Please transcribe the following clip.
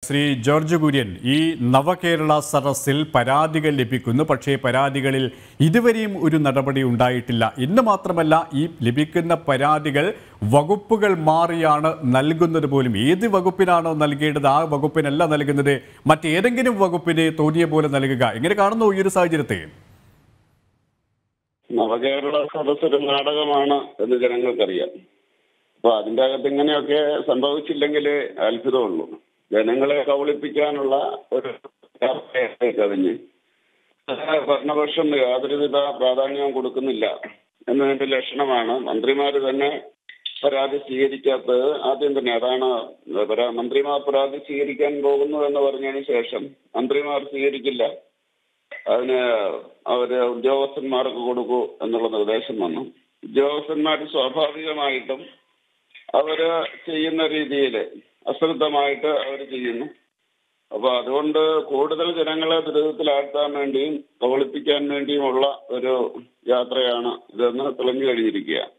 Shri George Kurian ഈ നവകേരള സദസ്സിൽ പരാതികൾ ലഭിക്കുന്നു പക്ഷേ പരാതികളിൽ ഇതുവരെയും ഒരു നടപടി ഉണ്ടായിട്ടില്ല ഇന്ന് മാത്രമല്ല ഈ ലഭിക്കുന്ന പരാതികൾ വകുപ്പുകൾ മാറിയാണ് നൽകുന്നത് പോലും ഏത് വകുപ്പിനാണോ നൽകേണ്ടത് ആ വകുപ്പിനല്ല നൽകുന്നത് മറ്റേതെങ്കിലും വകുപ്പിന് തോന്നിയ പോലെ നൽകുക എങ്ങനെ കാണുന്നു ഈ ഒരു സാഹചര്യത്തെ നവകേരള സദസ് ഒരു നാടകമാണ് എന്ന് ജനങ്ങൾക്കറിയാം അപ്പൊ അതിന്റെ അകത്ത് ഇങ്ങനെയൊക്കെ സംഭവിച്ചില്ലെങ്കിൽ അത്ഭുതമുള്ളൂ ജനങ്ങളെ കബളിപ്പിക്കാനുള്ള ഒരു യാത്രയായി കവിഞ്ഞ് ഭരണപക്ഷം യാതൊരുവിധ പ്രാധാന്യവും കൊടുക്കുന്നില്ല എന്നതിന്റെ ലക്ഷണമാണ് മന്ത്രിമാര് തന്നെ പരാതി സ്വീകരിക്കാത്തത് ആദ്യം തന്നെ അതാണ് പരാ- മന്ത്രിമാർ പരാതി സ്വീകരിക്കാൻ പോകുന്നു എന്ന് പറഞ്ഞതിന് ശേഷം മന്ത്രിമാർ സ്വീകരിക്കില്ല അതിന് അവര് ഉദ്യോഗസ്ഥന്മാർക്ക് കൊടുക്കൂ എന്നുള്ള നിർദ്ദേശം വന്നു ഉദ്യോഗസ്ഥന്മാർ സ്വാഭാവികമായിട്ടും അവര് ചെയ്യുന്ന രീതിയിൽ അശ്രദ്ധമായിട്ട് അവർ ചെയ്യുന്നു അപ്പൊ അതുകൊണ്ട് കൂടുതൽ ജനങ്ങളെ ദുരിതത്തിലാഴ്ത്താൻ വേണ്ടിയും കബളിപ്പിക്കാൻ വേണ്ടിയുമുള്ള ഒരു യാത്രയാണ് ഇതെന്ന് തെളിഞ്ഞു കഴിഞ്ഞിരിക്കുക